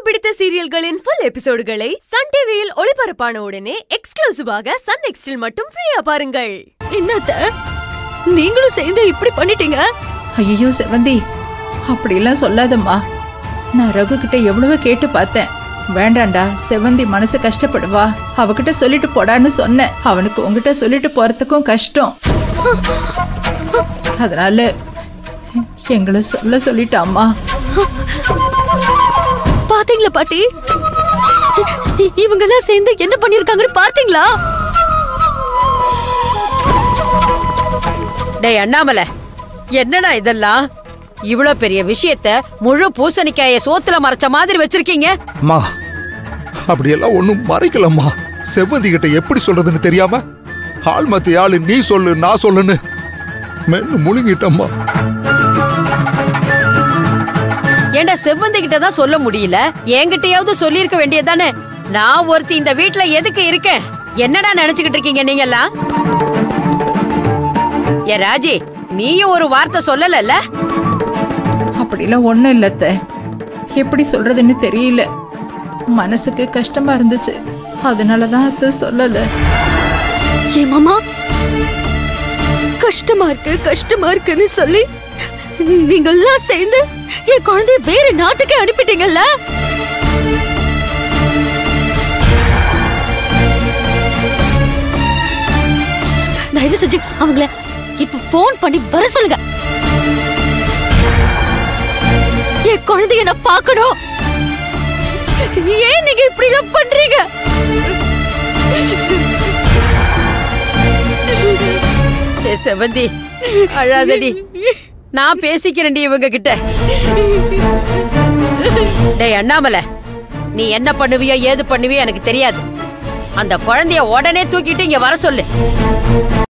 பிடித்த சீரியல்களின் full எபிசோடுகளை Sun டிவியில் ஒளிபரப்பான உடனே எக்ஸ்க்ளூசிவாக சன் நெக்ஸ்டில் மட்டும் ஃப்ரீயா பாருங்கள் என்னத்த நீங்களும் சேர்ந்து இப்படி பண்ணிட்டீங்க ஐயோ செவந்தி அப்படிலாம் சொல்லாதம்மா நான் ரகு கிட்ட எவ்வளவோ கேட்டு பார்த்தேன் வேண்டாண்டா செவந்தி மனசு கஷ்டப்படுவா அவகிட்ட சொல்லிட்டு போடான்னு சொன்னேன் அவனுக்கு உங்ககிட்ட சொல்லிட்டு போறதுக்கும் கஷ்டம் அதனால எங்களை சொல்ல சொல்லிட்டாம்மா பாத்தீங்களா பாட்டி இவங்க எல்லாம் சேர்ந்து என்ன பண்ணிருக்காங்கன்னு பாத்தீங்களா டேய் அண்ணாமலை என்னடா இதெல்லாம் இவ்ளோ பெரிய விஷயத்த முழு பூசணிக்காய சோத்துல மறைச்ச மாதிரி வச்சிருக்கீங்க அம்மா அப்படியெல்லாம் ஒன்றும் மறைக்கலம்மா செவ்வந்தி கிட்ட எப்படி சொல்றதுன்னு தெரியாம ஆள் மத்தி ஆளு நீ சொல்லு நான் சொல்லுன்னு மென்னு முழுங்கிட்டம்மா ஏண்டா செவ்வந்தி கிட்ட தான் சொல்ல முடியல என்கிட்டயாவது சொல்லியிருக்க வேண்டியதானே நான் ஒருத்தி இந்த வீட்ல எதுக்கு இருக்கேன் என்னடா நினைச்சுக்கிட்டு இருக்கீங்க நீங்க எல்லாம் ஏ ராஜி நீயும் ஒரு வார்த்தை சொல்லலல்ல அப்படிலாம் ஒண்ணும் இல்லத்த எப்படி சொல்றதுன்னு தெரியல மனசுக்கு கஷ்டமா இருந்துச்சு அதனாலதான் அது சொல்லல ஏ மாமா கஷ்டமா இருக்கு கஷ்டமா இருக்குன்னு சொல்லி நீங்க எல்லாம் சேர்ந்து என் குழந்தைய வேற நாட்டுக்கு அனுப்பிட்டீங்கல்ல தயவு செஞ்சு அவங்கள இப்ப போன் பண்ணி வர சொல்லுங்க என் குழந்தைய நான் பார்க்கணும் ஏன் நீங்க இப்படி எல்லாம் பண்றீங்க ஏ செவ்வந்தி அழாதடி நான் பேசிக்கிறேன்டி இவங்க கிட்ட டேய் அண்ணாமலை நீ என்ன பண்ணுவியோ ஏது பண்ணுவியோ எனக்கு தெரியாது அந்த குழந்தைய உடனே தூக்கிட்டு இங்க வர சொல்லு